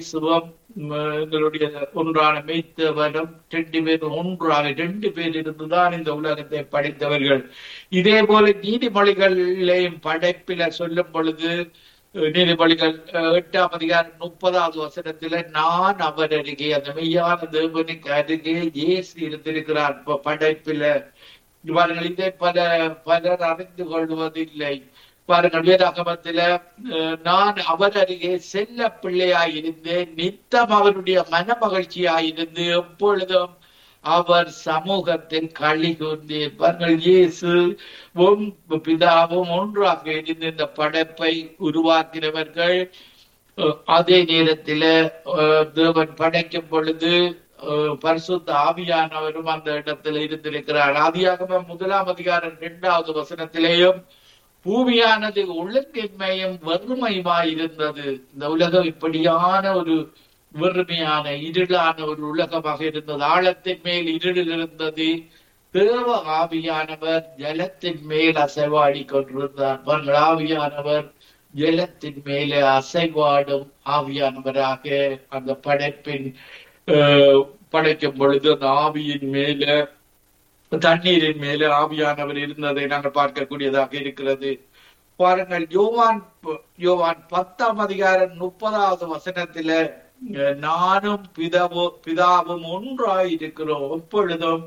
சிவம் எங்களுடைய ஒன்றான மெய்த்தவரும் ரெண்டு பேரும் ஒன்றாக ரெண்டு பேர் இருந்துதான் இந்த உலகத்தை படைத்தவர்கள் இதே போல நீதிமொழிகளிலேயும் படைப்பில சொல்லும் பொழுது நீதிமொழிகள் எட்டாம் அதிகாரம் முப்பதாவது வசனத்துல நான் அவர் அருகே அந்த மெய்யான தேவனுக்கு அருகே இயேசு இருந்திருக்கிறார் படைப்பில இவர்கள் இதை பல பலர் அறிந்து கொள்வதில்லை பாருங்கள் வேதாகமத்தில நான் அவர் அருகே செல்ல பிள்ளையாயிருந்து நித்தம் அவருடைய மன மகிழ்ச்சியாயிருந்து எப்பொழுதும் அவர் சமூகத்தில் களி கூர்ந்திருப்பார்கள் இயேசு பிதாவும் ஒன்றாக இருந்து இந்த படைப்பை உருவாக்கினவர்கள் அதே நேரத்தில தேவன் படைக்கும் பொழுது பரிசுத்த ஆவியானவரும் அந்த இடத்துல இருந்திருக்கிறார் ஆதியாகம முதலாம் அதிகாரம் இரண்டாவது வசனத்திலேயும் பூமியானது ஒழுங்கின்மையும் வறுமையுமாய் இருந்தது இந்த உலகம் இப்படியான ஒரு வெறுமையான இருளான ஒரு உலகமாக இருந்தது ஆழத்தின் மேல் இருள் இருந்தது தேவ ஆவியானவர் ஜலத்தின் மேல் அசைவாடி கொண்டிருந்தார் ஆவியானவர் ஜலத்தின் மேலே அசைவாடும் ஆவியானவராக அந்த படைப்பின் படைக்கும் பொழுது அந்த ஆவியின் மேல தண்ணீரின் மேல ஆவியானவர் இருந்ததை நாங்கள் பார்க்கக்கூடியதாக இருக்கிறது பாருங்கள் யோவான் யோவான் பத்தாம் அதிகாரம் முப்பதாவது வசனத்தில நானும் பிதாவோ பிதாவும் ஒன்றாய் இருக்கிறோம் எப்பொழுதும்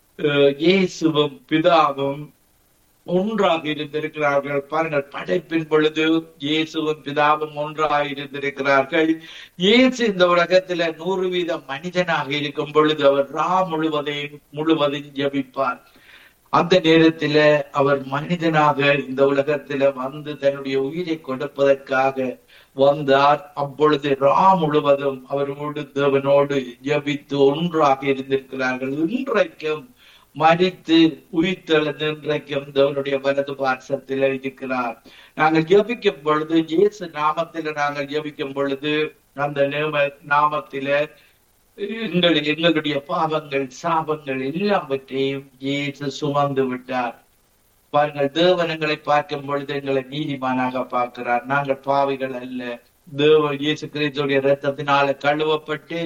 இயேசுவும் பிதாவும் ஒன்றாக இருந்திருக்கிறார்கள் பாருங்கள் படைப்பின் பொழுது இயேசுவும் பிதாவும் ஒன்றாக இருந்திருக்கிறார்கள் இயேசு இந்த உலகத்துல நூறு வீதம் மனிதனாக இருக்கும் பொழுது அவர் ரா முழுவதையும் முழுவதும் ஜபிப்பார் அந்த நேரத்துல அவர் மனிதனாக இந்த உலகத்துல வந்து தன்னுடைய உயிரை கொடுப்பதற்காக வந்தார் அப்பொழுது ரா முழுவதும் அவரோடு தேவனோடு ஜபித்து ஒன்றாக இருந்திருக்கிறார்கள் இன்றைக்கும் மறித்து உயிர்த்தெழுந்து இன்றைக்கும் தேவனுடைய வலது பார்சத்தில் இருக்கிறார் நாங்கள் ஜபிக்கும் பொழுது இயேசு நாமத்தில நாங்கள் ஜபிக்கும் பொழுது அந்த நேம நாமத்தில எங்கள் எங்களுடைய பாவங்கள் சாபங்கள் எல்லாவற்றையும் இயேசு சுமந்து விட்டார் பாருங்கள் தேவனங்களை பார்க்கும் பொழுது எங்களை நீதிமானாக பார்க்கிறார் நாங்கள் பாவிகள் அல்ல தேவ இயேசு கிறிஸ்துடைய ரத்தத்தினால கழுவப்பட்டு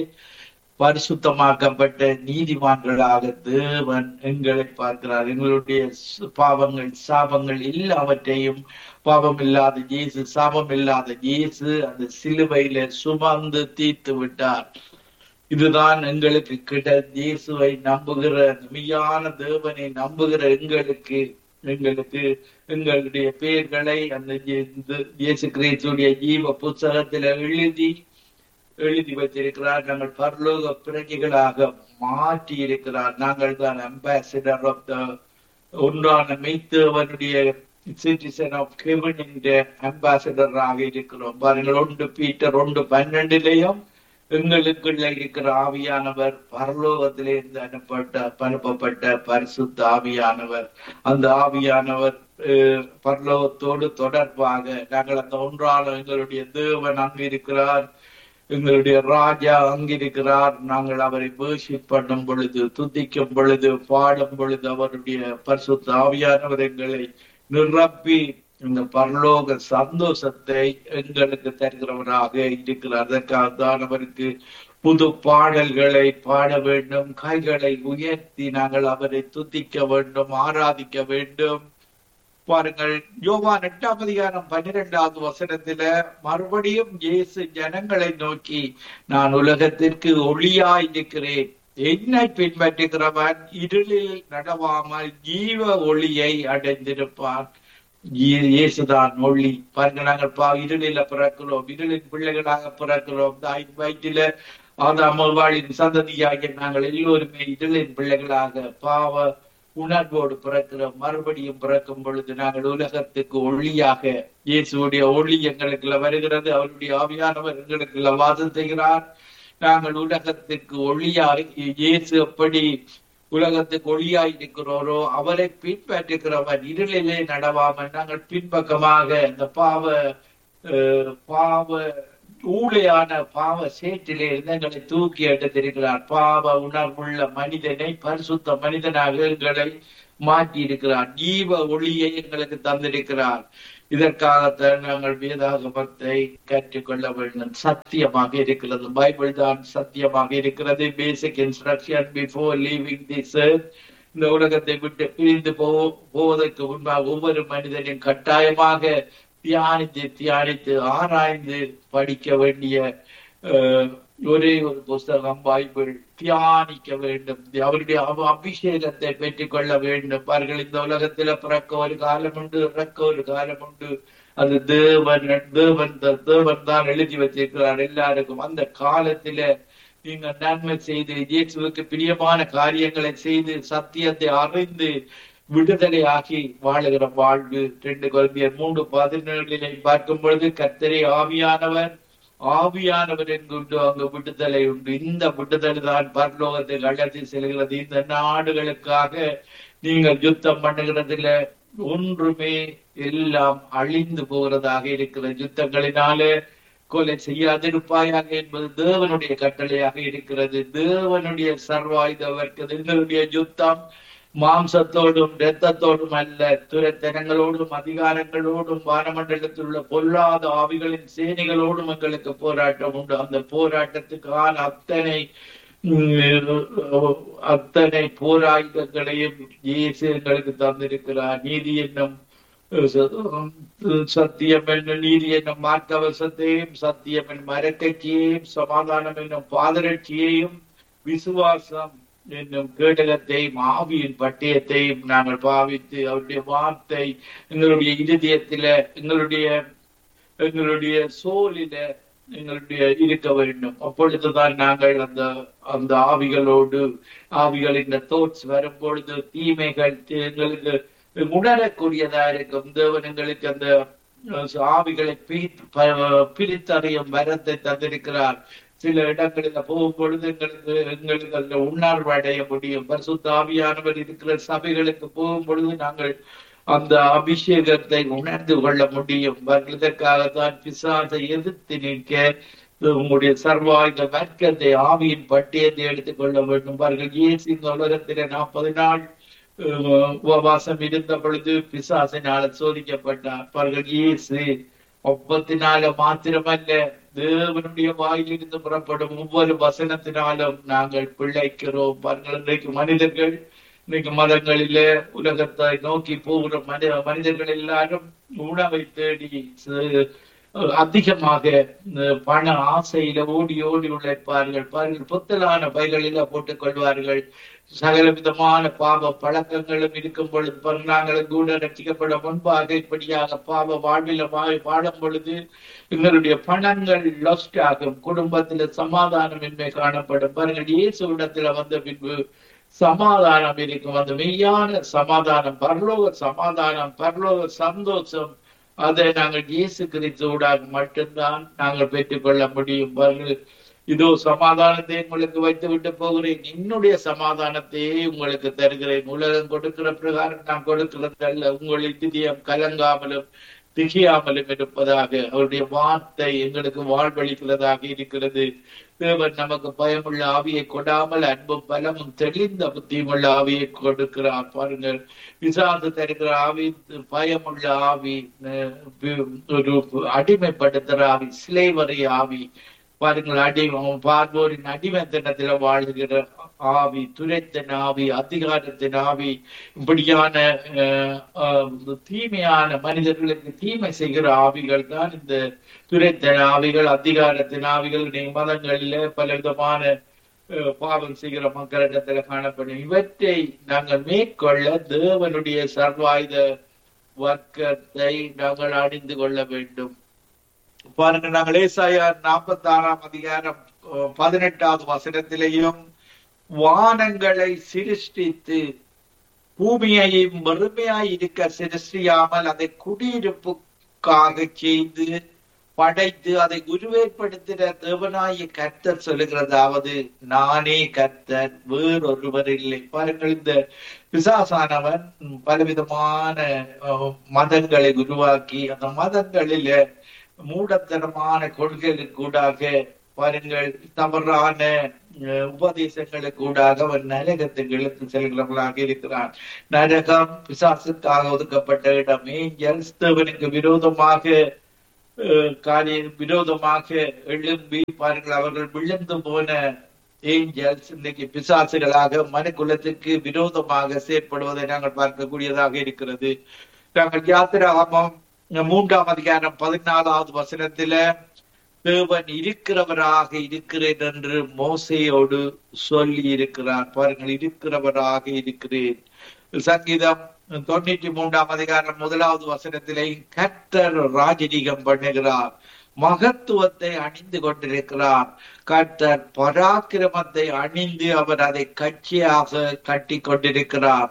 பரிசுத்தமாக்கப்பட்ட நீதிமான்களாக தேவன் எங்களை பார்க்கிறார் எங்களுடைய பாவங்கள் சாபங்கள் எல்லாவற்றையும் பாவம் இல்லாத இயேசு சாபம் இல்லாத இயேசு அந்த சிலுவையில சுமந்து தீர்த்து விட்டார் இதுதான் எங்களுக்கு கிட இயேசுவை நம்புகிற மெய்யான தேவனை நம்புகிற எங்களுக்கு எங்களுக்கு எங்களுடைய பெயர்களை அந்த இயேசு கிறிஸ்துடைய ஜீவ புத்தகத்துல எழுதி எழுதி வைத்திருக்கிறார் நாங்கள் பரலோக பிரஜைகளாக மாற்றி இருக்கிறார் நாங்கள் தான் அம்பாசிடர் ஆஃப் த ஒன்றான மெய்த்தவனுடைய சிட்டிசன் ஆஃப் ஹெவன் என்ற அம்பாசிடராக இருக்கிறோம் பாருங்கள் ஒன்று பீட்டர் ஒன்று பன்னெண்டிலையும் எங்களுக்குள்ள இருக்கிற ஆவியானவர் பரலோகத்திலிருந்து அனுப்பப்பட்ட அனுப்பப்பட்ட பரிசுத்த ஆவியானவர் அந்த ஆவியானவர் பரலோகத்தோடு தொடர்பாக நாங்கள் அந்த ஒன்றான எங்களுடைய தேவன் அங்கு இருக்கிறார் எங்களுடைய ராஜா அங்கிருக்கிறார் நாங்கள் அவரை வேஷிப் பண்ணும் பொழுது துதிக்கும் பொழுது பாடும் பொழுது அவருடைய பரிசுத்த ஆவியானவர் எங்களை நிரப்பி இந்த பரலோக சந்தோஷத்தை எங்களுக்கு தருகிறவராக இருக்கிறார் அதற்காக தான் அவருக்கு புது பாடல்களை பாட வேண்டும் கைகளை உயர்த்தி நாங்கள் அவரை துதிக்க வேண்டும் ஆராதிக்க வேண்டும் பாருங்கள் யோவான் எட்டாம் அதிகாரம் பன்னிரெண்டாவது வசனத்தில மறுபடியும் இயேசு ஜனங்களை நோக்கி நான் உலகத்திற்கு ஒளியாய் இருக்கிறேன் என்னை பின்பற்றுகிறவன் இருளில் நடவாமல் ஜீவ ஒளியை அடைந்திருப்பான் இயேசுதான் ஒளி பாருங்க நாங்கள் பா இருளில பிறக்கிறோம் இருளின் பிள்ளைகளாக பிறக்கிறோம் தாய் வயிற்றில ஆதாமவாளின் சந்ததியாகிய நாங்கள் எல்லோருமே இருளின் பிள்ளைகளாக பாவ உணர்வோடு பிறக்கிறோம் மறுபடியும் பிறக்கும் பொழுது நாங்கள் உலகத்துக்கு ஒளியாக இயேசுடைய ஒளி எங்களுக்குள்ள வருகிறது அவருடைய ஆவியானவர் எங்களுக்குள்ள வாசம் செய்கிறார் நாங்கள் உலகத்துக்கு ஒளியாய் இயேசு எப்படி உலகத்துக்கு ஒளியாய் இருக்கிறோரோ அவரை பின்பற்றுகிறவர் இருளிலே நடவாமல் நாங்கள் பின்பக்கமாக இந்த பாவ பாவ ஊழையான பாவ சேற்றிலே இருந்து எங்களை தூக்கி எடுத்திருக்கிறார் பாவ உணர்வுள்ள மனிதனை பரிசுத்த மனிதனாக எங்களை மாற்றி இருக்கிறார் ஜீவ ஒளியை எங்களுக்கு தந்திருக்கிறார் இதற்காகத்தான் நாங்கள் வேதாகமத்தை கற்றுக்கொள்ள வேண்டும் சத்தியமாக இருக்கிறது பைபிள் தான் சத்தியமாக இருக்கிறது basic instruction before leaving this இந்த உலகத்தை விட்டு பிரிந்து போ போவதற்கு முன்பாக ஒவ்வொரு மனிதனையும் கட்டாயமாக தியானித்து தியானித்து ஆராய்ந்து படிக்க வேண்டிய அஹ், ஒரே ஒரு புஸ்தகம் பைபிள் தியானிக்க வேண்டும் அவருடைய அப- அபிஷேகத்தை பெற்றுக் கொள்ள வேண்டும் பாருங்கள் இந்த உலகத்துல பிறக்க ஒரு காலம் உண்டு இறக்க ஒரு காலம் உண்டு அது தேவன் தேவன் த- தேவன் தான் எழுதி வச்சிருக்கிறார் எல்லாருக்கும் அந்த காலத்தில நீங்க நன்மை செய்து இயேசுவுக்கு பிரியமான காரியங்களை செய்து சத்தியத்தை அறிந்து விடுதலை ஆகி வாழுகிற வாழ்வு ரெண்டு குழந்தையர் மூன்று பதினேழிலே பார்க்கும் பொழுது கர்த்தரே ஆவியானவர் ஆவியானவர் என்குண்டு அங்கு விடுதலை உண்டு இந்த விடுதலை தான் பரலோகத்தை அழைத்து செல்கிறது இந்த நாடுகளுக்காக நீங்கள் யுத்தம் பண்ணுகிறதுல ஒன்றுமே எல்லாம் அழிந்து போகிறதாக இருக்கிற யுத்தங்களினாலே கொலை செய்யாதிருப்பாயாக என்பது தேவனுடைய கட்டளையாக இருக்கிறது தேவனுடைய சர்வாயுத வர்க்கது எங்களுடைய யுத்தம் மாம்சத்தோடும் இரத்தத்தோடும் அல்ல துரத்தனங்களோடும் அதிகாரங்களோடும் வானமண்டலத்தில் உள்ள பொல்லாத ஆவிகளின் சேனைகளோடும் எங்களுக்கு போராட்டம் உண்டு அந்த போராட்டத்துக்கான அத்தனை உம், அத்தனை போராயுதங்களையும் இயேசு எங்களுக்கு தந்திருக்கிறார் நீதி என்னும் சத்தியம் என்னும் நீதி என்னும் மார்க்கவசத்தையும் சத்தியம் என்னும் மரக்கட்சியையும் சமாதானம் என்னும் பாதரட்சியையும் விசுவாசம் என்னும் கேடகத்தையும் ஆவியின் பட்டயத்தையும் நாங்கள் பாவித்து அவருடைய வார்த்தை எங்களுடைய இருதயத்தில எங்களுடைய எங்களுடைய சோலில எங்களுடைய இருக்க வேண்டும் அப்பொழுதுதான் நாங்கள் அந்த அந்த ஆவிகளோடு ஆவிகளின் தோட்ஸ் வரும் பொழுது தீமைகள் எங்களுக்கு உணரக்கூடியதா இருக்கும் தேவன் எங்களுக்கு அந்த அஹ், ஆவிகளை பிரித்து ப- பிரித்தறியும் வரத்தை தந்திருக்கிறார் சில இடங்களில் போகும் பொழுது எங்களுக்கு எங்களுக்கு அந்த உணர்வு அடைய முடியும் பரிசுத்த ஆவியானவர் இருக்கிற சபைகளுக்கு போகும் பொழுது நாங்கள் அந்த அபிஷேகத்தை உணர்ந்து கொள்ள முடியும் இதற்காகத்தான் பிசாசை எதிர்த்து நிற்க உங்களுடைய சர்வாயுத வர்க்கத்தை ஆவியின் பட்டியத்தை எடுத்துக் கொள்ள வேண்டும் பாருங்கள் இயேசு இந்த உலகத்திலே நாற்பது நாள் அஹ், உபவாசம் இருந்த பொழுது பிசாசினால சோதிக்கப்பட்டார் பாருங்கள் இயேசு ஒப்பத்தினால மாத்திரமல்ல தேவனுடைய வாயிலிருந்து புறப்படும் ஒவ்வொரு வசனத்தினாலும் நாங்கள் பிழைக்கிறோம் பாருங்கள் இன்றைக்கு மனிதர்கள் இன்னைக்கு மதங்களில உலகத்தை நோக்கி போகிற மனித மனிதர்கள் எல்லாரும் உணவை தேடி ச- அதிகமாக அஹ், பண ஆசையில ஓடி ஓடி உழைப்பார்கள் பாருங்கள் புத்தலான பைகளில போட்டுக் கொள்வார்கள் சகல விதமான பாவ பழக்கங்களும் இருக்கும் பொழுது பாருங்கள், நாங்களும் கூட ரட்சிக்கப்பட முன்பாக இப்படியாக பாவ வாழ்வில வா- வாழும் பொழுது எங்களுடைய பணங்கள் லொஸ்ட் ஆகும் குடும்பத்துல சமாதானமின்மை காணப்படும் பாருங்கள் இயேசுவிடத்துல வந்த பின்பு சமாதானம் இருக்கும் அந்த மெய்யான சமாதானம் பரலோக சமாதானம் பரலோக சந்தோஷம் அதை நாங்கள் இயேசு கிறிஸ்துவோடாக மட்டும்தான் நாங்கள் பெற்றுக்கொள்ள முடியும் பாருங்கள் இதோ சமாதானத்தை உங்களுக்கு வைத்து விட்டு போகிறேன் என்னுடைய சமாதானத்தையே உங்களுக்கு தருகிறேன் உலகம் கொடுக்கிற பிரகாரம் நான் கொடுக்கிறதல்ல உங்கள் இதயம் கலங்காமலும் திகையாமலும் இருப்பதாக அவருடைய வார்த்தை எங்களுக்கு வாழ்வளிக்கிறதாக இருக்கிறது தேவன் நமக்கு பயமுள்ள ஆவியை கொடாமல் அன்பும் பலமும் தெளிந்த புத்தியுமுள்ள ஆவியை கொடுக்கிறார் பாருங்கள் விசாந்து தருகிற ஆவி பயமுள்ள ஆவி அஹ், ஒரு அடிமைப்படுத்துற ஆவி சிலைவரை ஆவி பாருங்கள் அடிமை பார்வோரின் அடிமைத்தனத்துல வாழுகிற ஆவி துரைத்தன் ஆவி அதிகாரத்தின் ஆவி இப்படியான அஹ், அஹ், தீமையான மனிதர்களுக்கு தீமை செய்கிற ஆவிகள் தான் இந்த துரைத்தன் ஆவிகள் அதிகாரத்தின் ஆவிகள் நீ மதங்களில பல விதமான அஹ், பாவம் செய்கிற மக்களிடத்துல காணப்படும் இவற்றை நாங்கள் மேற்கொள்ள தேவனுடைய சர்வாயுத வர்க்கத்தை நாங்கள் அணிந்து கொள்ள வேண்டும் பாருங்க நாங்கள் ஏசாயா நாற்பத்தி ஆறாம் அதிகாரம் அஹ், பதினெட்டாவது வசனத்திலேயும் வானங்களை சிருஷ்டித்து பூமியையும் வெறுமையாய் இருக்க சிருஷ்டியாமல் அதை குடியிருப்புக்காக செய்து படைத்து அதை உருவேற்படுத்தின தேவனாய கர்த்தர் சொல்லுகிறதாவது நானே கர்த்தர் வேறொருவர் இல்லை பாருங்கள் இந்த பிசாசானவன் பலவிதமான அஹ், மதங்களை உருவாக்கி அந்த மதங்களில மூடத்தனமான கொள்கைகளுக்கு கூடாக பாருங்கள் தவறான அஹ், உபதேசங்களுக்கு ஊடாக அவன் நரகத்துக்கு இழுத்து செல்கிறவர்களாக இருக்கிறான் நரகம் பிசாசுக்காக ஒதுக்கப்பட்ட இடம் ஏஞ்சல்ஸ் தேவனுக்கு விரோதமாக அஹ், காரியம் விரோதமாக எழும்பி பாருங்கள் அவர்கள் விழுந்து போன ஏஞ்சல்ஸ் இன்னைக்கு பிசாசுகளாக மனுக்குலத்துக்கு விரோதமாக செயற்படுவதை நாங்கள் பார்க்கக்கூடியதாக இருக்கிறது நாங்கள் யாத்திராகமம் மூன்றாம் அதிகாரம் பதினாலாவது வசனத்தில தேவன் இருக்கிறவராக இருக்கிறேன் என்று மோசையோடு சொல்லி இருக்கிறார் பாருங்கள் இருக்கிறவராக இருக்கிறேன் சங்கீதம் தொண்ணூற்றி மூன்றாம் அதிகாரம் முதலாவது வசனத்திலே கர்த்தர் ராஜரீகம் பண்ணுகிறார் மகத்துவத்தை அணிந்து கொண்டிருக்கிறார் கர்த்தர் பராக்கிரமத்தை அணிந்து அவர் அதை கட்சியாக கட்டி கொண்டிருக்கிறார்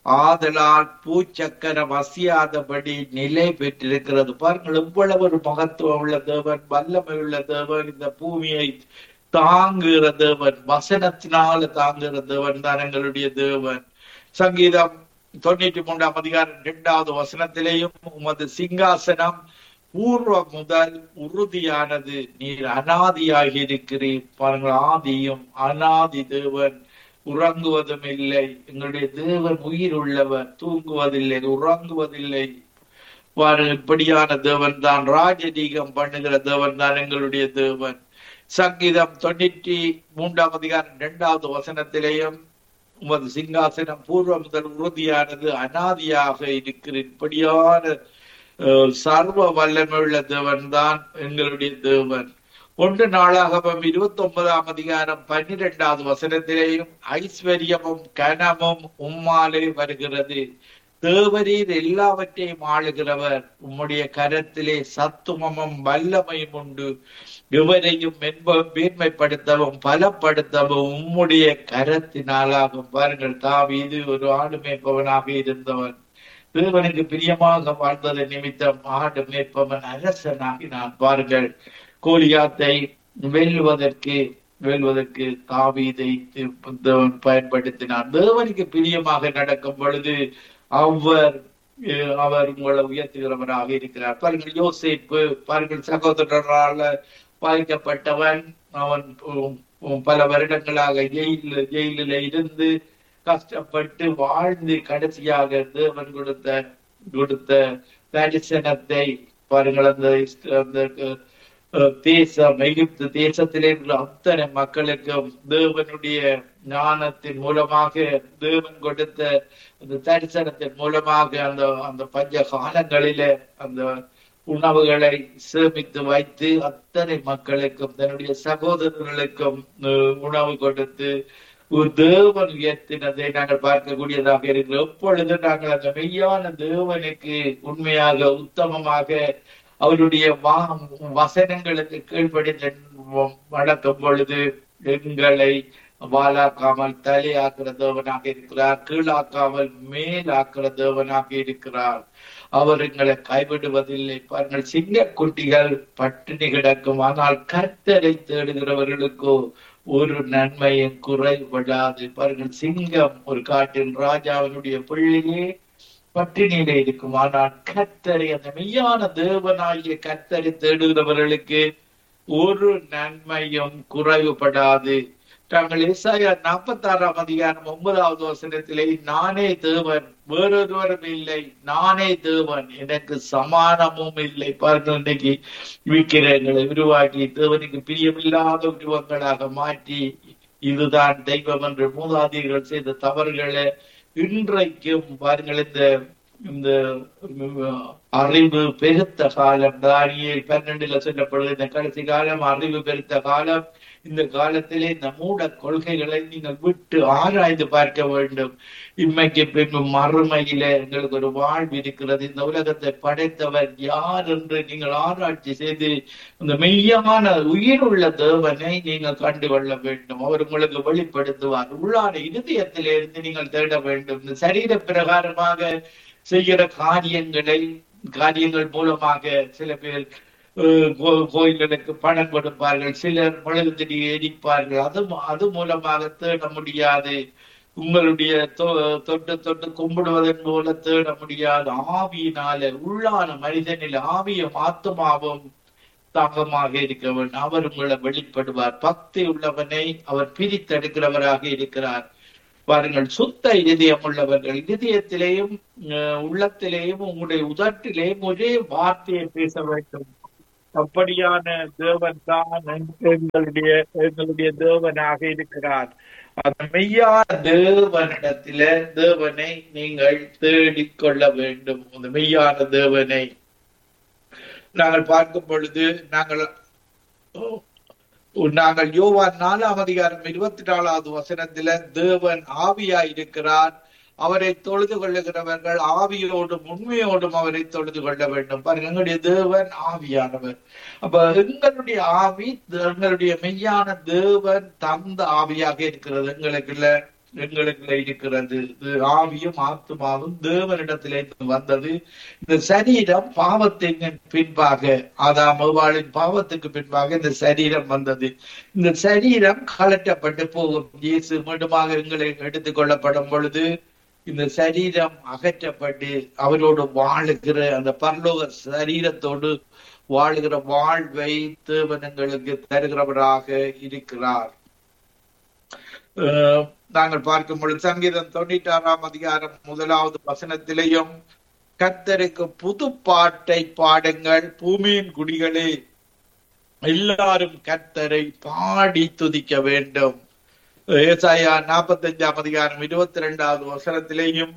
ஆதலால் பூச்சக்கரம் அசியாதபடி நிலை பெற்றிருக்கிறது பாருங்கள் எவ்வளவு ஒரு மகத்துவம் உள்ள தேவன் வல்லமை உள்ள தேவன் இந்த பூமியை தாங்குகிற தேவன் வசனத்தினால தாங்குகிற தேவன் தான் எங்களுடைய தேவன் சங்கீதம் தொண்ணூற்றி மூன்றாம் அதிகாரம் இரண்டாவது வசனத்திலேயும் உமது சிங்காசனம் பூர்வம் முதல் உறுதியானது நீர் அனாதியாகி இருக்கிறீர் பாருங்கள் ஆதியும் அனாதி தேவன் உறங்குவதும் இல்லை எங்களுடைய தேவன் உயிர் உள்ளவர் தூங்குவதில்லை உறங்குவதில்லை பாருங்கள் இப்படியான தேவன் தான் ராஜதீகம் பண்ணுகிற தேவன் தான் எங்களுடைய தேவன் சங்கீதம் தொண்ணூற்றி மூன்றாம் அதிகாரம் இரண்டாவது வசனத்திலேயும் உமது சிங்காசனம் பூர்வ முதல் உறுதியானது அனாதியாக இருக்கிற இப்படியான அஹ், சர்வ வல்லமையுள்ள தேவன் தான் எங்களுடைய தேவன் ஒன்று நாளாகவும் இருபத்தி ஒன்பதாம் அதிகாரம் பன்னிரெண்டாவது வசனத்திலேயும் ஐஸ்வர்யமும் கனமும் உம்மாலே வருகிறது தேவரீர் எல்லாவற்றையும் ஆளுகிறவர் உம்முடைய கரத்திலே சத்துவமும் வல்லமையும் உண்டு எவரையும் மென்ப மேன்மைப்படுத்தவும் பலப்படுத்தவும் உம்முடைய கரத்தினாலாகும் பாருங்கள் தாவீது ஒரு ஆடு மேய்ப்பவனாக இருந்தவன் தேவனுக்கு பிரியமாக வாழ்ந்தது நிமித்தம் ஆடு மேய்ப்பவன் அரசனாகினான் பாருங்கள் கோலியாத்தை வெல்வதற்கு வெல்வதற்கு தாவீதை தேவன் பயன்படுத்தினார் தேவனுக்கு பிரியமாக நடக்கும் பொழுது அவர் அஹ், அவர் உங்களை உயர்த்துகிறவராக இருக்கிறார் பாருங்கள் யோசேப்பு பாருங்கள் சகோதரரால பாதிக்கப்பட்டவன் அவன் உம், உம், பல வருடங்களாக ஜெயில ஜெயிலில் இருந்து கஷ்டப்பட்டு வாழ்ந்து கடைசியாக தேவன் கொடுத்த கொடுத்த தரிசனத்தை பாருங்கள் அந்த இஸ்ர- அந்த அஹ், தேசம் எகிப்து தேசத்திலே உள்ள அத்தனை மக்களுக்கும் தேவனுடைய ஞானத்தின் மூலமாக தேவன் கொடுத்த அந்த தரிசனத்தின் மூலமாக அந்த அந்த பஞ்ச காலங்களில அந்த உணவுகளை சேமித்து வைத்து அத்தனை மக்களுக்கும் தன்னுடைய சகோதரர்களுக்கும் அஹ், உணவு கொடுத்து ஒரு தேவன் உயர்த்தினதை நாங்கள் பார்க்கக்கூடியதாக இருக்கிறோம் எப்பொழுது நாங்கள் அந்த மெய்யான தேவனுக்கு உண்மையாக உத்தமமாக அவருடைய வா- வசனங்களுக்கு கீழ்ப்படிந்து வளர்க்கும் பொழுது எங்களை வாலாக்காமல் தலையாக்குற தேவனாக இருக்கிறார் கீழாக்காமல் மேலாக்குற தேவனாக இருக்கிறார் அவர் எங்களை கைவிடுவதில்லை பாருங்கள் சிங்க குட்டிகள் பட்டினி கிடக்கும் ஆனால் கர்த்தரை தேடுகிறவர்களுக்கோ ஒரு நன்மையும் குறைபடாது பாருங்கள் சிங்கம் ஒரு காட்டின் ராஜாவினுடைய பிள்ளையே பட்டினியில இருக்கும் ஆனால் கர்த்தரை அந்த மெய்யான தேவனாகிய கர்த்தரை தேடுகிறவர்களுக்கு ஒரு நன்மையும் குறைவுபடாது தாங்கள் ஏசாயா நாற்பத்தி ஆறாம் அதிகாரம் ஒன்பதாவது வசனத்திலே நானே தேவன் வேறொருவரும் இல்லை நானே தேவன் எனக்கு சமானமும் இல்லை பாருங்கள் இன்னைக்கு விக்கிரங்களை உருவாக்கி தேவனுக்கு பிரியமில்லாத உருவங்களாக மாற்றி இதுதான் தெய்வம் என்று மூதாதையர்கள் செய்த தவறுகளை இன்றைக்கும் பாருங்கள் இந்த இந்த உம், அறிவு பெருத்த காலம் தானியல் பன்னெண்டுல சொல்லப்படுது இந்த கடைசி காலம் அறிவு பெருத்த காலம் இந்த காலத்திலே இந்த மூட கொள்கைகளை நீங்கள் விட்டு ஆராய்ந்து பார்க்க வேண்டும் இன்மைக்கு பின்பு மறுமையில எங்களுக்கு ஒரு வாழ்வு இருக்கிறது இந்த உலகத்தை படைத்தவர் யார் என்று நீங்கள் ஆராய்ச்சி செய்து இந்த மெய்யான உயிருள்ள தேவனை நீங்கள் கண்டு கொள்ள வேண்டும் அவர் உங்களுக்கு வெளிப்படுத்துவார் உள்ளான இருதயத்திலே இருந்து நீங்கள் தேட வேண்டும் இந்த சரீர பிரகாரமாக செய்கிற காரியங்களை காரியங்கள் மூலமாக சில பேர் அஹ், கோ- கோயில்களுக்கு பணம் கொடுப்பார்கள் சிலர் மெழுகுதிரி எரிப்பார்கள் அது மூ- அது மூலமாக தேட முடியாது உங்களுடைய தொ- தொட்டு தொட்டு கும்பிடுவதன் மூல தேட முடியாது ஆவியினால உள்ளான மனிதனில் ஆவியும் ஆத்மாவும் தாகமாக இருக்க வேண்டும் அவர் உங்களை வெளிப்படுவார் பக்தி உள்ளவனை அவர் பிரித்தெடுக்கிறவராக இருக்கிறார் பாருங்கள் சுத்த இதயம் உள்ளவர்கள் இதயத்திலேயும் அஹ், உள்ளத்திலேயும் உங்களுடைய உதட்டிலேயும் ஒரே வார்த்தையை பேச வேண்டும் அப்படியான தேவன் தான் எங்களுடைய எங்களுடைய தேவனாக இருக்கிறார் அந்த மெய்யான தேவனிடத்தில தேவனை நீங்கள் தேடிக் கொள்ள வேண்டும் அந்த மெய்யான தேவனை நாங்கள் பார்க்கும் பொழுது நாங்கள் நாங்கள் யோவான் நாலாம் அதிகாரம் இருபத்தி நாலாவது வசனத்தில தேவன் ஆவியா இருக்கிறார் அவரை தொழுது கொள்ளுகிறவர்கள் ஆவியோடும் உண்மையோடும் அவரை தொழுது கொள்ள வேண்டும் பாருங்க எங்களுடைய தேவன் ஆவியானவர் அப்ப எங்களுடைய ஆவி எங்களுடைய மெய்யான தேவன் தந்த ஆவியாக இருக்கிறது எங்களுக்குள்ள எங்களுக்குள்ள இருக்கிறது இது ஆவியும் ஆத்மாவும் தேவனிடத்திலே வந்தது இந்த சரீரம் பாவத்தின் பின்பாக ஆதாம் ஏவாளின் பாவத்துக்கு பின்பாக இந்த சரீரம் வந்தது இந்த சரீரம் கலட்டப்பட்டு போகும் இயேசு மீண்டுமாக எங்களை எடுத்துக் கொள்ளப்படும் பொழுது இந்த சரீரம் அகற்றப்பட்டு அவரோடு வாழுகிற அந்த பரலோக சரீரத்தோடு வாழுகிற வாழ்வை தேவனங்களுக்கு தருகிறவராக இருக்கிறார் அஹ் நாங்கள் பார்க்கும் பொழுது சங்கீதம் தொண்ணூற்றி ஆறாம் அதிகாரம் முதலாவது வசனத்திலேயும் கர்த்தருக்கு புது பாட்டை பாடுங்கள் பூமியின் குடிகளே எல்லாரும் கர்த்தரை பாடி துதிக்க வேண்டும் ஏசாயா நாற்பத்தி அஞ்சாம் அதிகாரம் இருபத்தி ரெண்டாவது வசனத்திலேயும்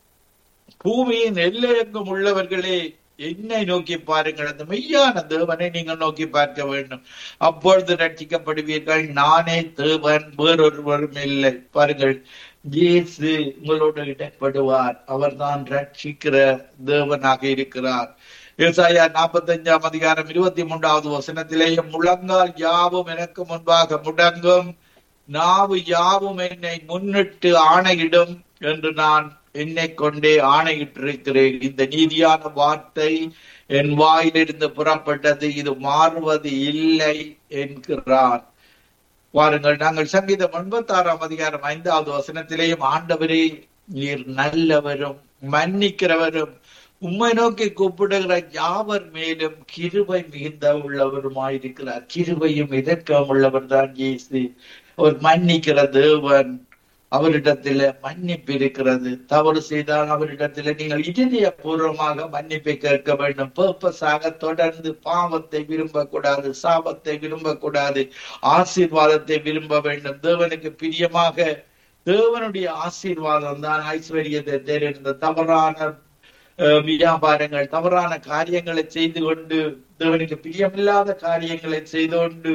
பூமியின் எல்லையெங்கும் உள்ளவர்களே என்னை நோக்கி பாருங்கள் அந்த மெய்யான தேவனை நீங்கள் நோக்கி பார்க்க வேண்டும் அப்பொழுது ரட்சிக்கப்படுவீர்கள் நானே தேவன் வேறொருவரும் இல்லை பாருங்கள் இயேசு உங்களோடு இடப்படுவார் அவர்தான் ரட்சிக்கிற தேவனாக இருக்கிறார் ஏசாயா நாற்பத்தி அஞ்சாம் அதிகாரம் இருபத்தி மூன்றாவது வசனத்திலேயும் முழங்கால் யாவும் எனக்கு முன்பாக முடங்கும் நாவு யாவும் என்னை முன்னிட்டு ஆணையிடும் என்று நான் என்னை கொண்டே ஆணையிட்டிருக்கிறேன் இந்த நீதியான வார்த்தை என் வாயிலிருந்து புறப்பட்டது இது மாறுவது இல்லை என்கிறார் வாருங்கள் நாங்கள் சங்கீதம் எண்பத்தி ஆறாம் அதிகாரம் ஐந்தாவது வசனத்திலேயும் ஆண்டவரே நீர் நல்லவரும் மன்னிக்கிறவரும் உம்மை நோக்கி கூப்பிடுகிற யாவர் மேலும் கிருபை மிகுந்த உள்ளவருமாயிருக்கிறார் கிருபையும் இதற்கம் உள்ளவர் தான் இயேசு அவர் மன்னிக்கிற தேவன் அவரிடத்துல மன்னிப்பு இருக்கிறது தவறு செய்தால் அவரிடத்துல நீங்கள் இதய பூர்வமாக மன்னிப்பை கேட்க வேண்டும் பர்பஸாக தொடர்ந்து பாவத்தை விரும்பக்கூடாது சாபத்தை விரும்பக்கூடாது ஆசீர்வாதத்தை விரும்ப வேண்டும் தேவனுக்கு பிரியமாக தேவனுடைய ஆசீர்வாதம் தான் ஐஸ்வர்யத்தை தெரிந்த தவறான அஹ், வியாபாரங்கள் தவறான காரியங்களை செய்து கொண்டு தேவனுக்கு பிரியமில்லாத காரியங்களை செய்து கொண்டு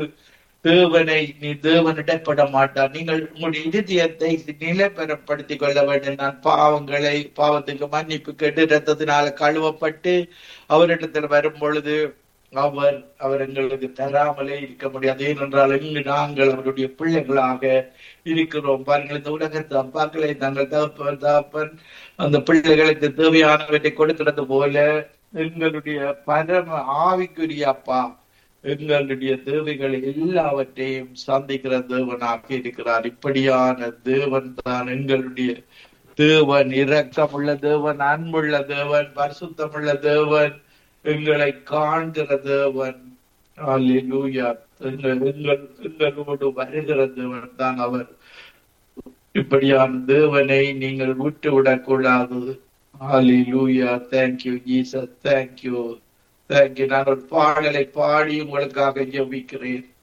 தேவனை நீ தேவனிடப்பட மாட்டார் நீங்கள் உங்களுடைய இருதயத்தை நிலைப்பெறப்படுத்திக் கொள்ள வேண்டும் நான் பாவங்களை பாவத்துக்கு மன்னிப்பு கேட்டு ரத்தத்தினால கழுவப்பட்டு அவரிடத்தில் வரும் பொழுது அவர் அவர் எங்களுக்கு தராமலே இருக்க முடியாது ஏனென்றால் இங்கு நாங்கள் அவருடைய பிள்ளைகளாக இருக்கிறோம் பாருங்கள் இந்த உலகத்து அப்பாக்களை நாங்கள் தகப்பன் தகப்பன் அந்த பிள்ளைகளுக்கு தேவையானவற்றை கொடுக்கிறது போல எங்களுடைய பரம ஆவிக்குரிய அப்பா எங்களுடைய தேவைகள் எல்லாவற்றையும் சந்திக்கிற தேவனாக இருக்கிறார் இப்படியான தேவன் தான் எங்களுடைய தேவன் இரக்கமுள்ள தேவன் அன்புள்ள தேவன் பரிசுத்தமுள்ள தேவன் எங்களை காண்கிற தேவன் அல்லேலூயா எங்கள் எங்கள் எங்களோடு வருகிற தேவன் தான் அவர் இப்படியான தேவனை நீங்கள் விட்டு விடக்கூடாது ஹalleluya thank you jesus thank you thank you நான் ஒரு பாடலை பாடி உங்களுக்காக ஜெபிக்கிறேன்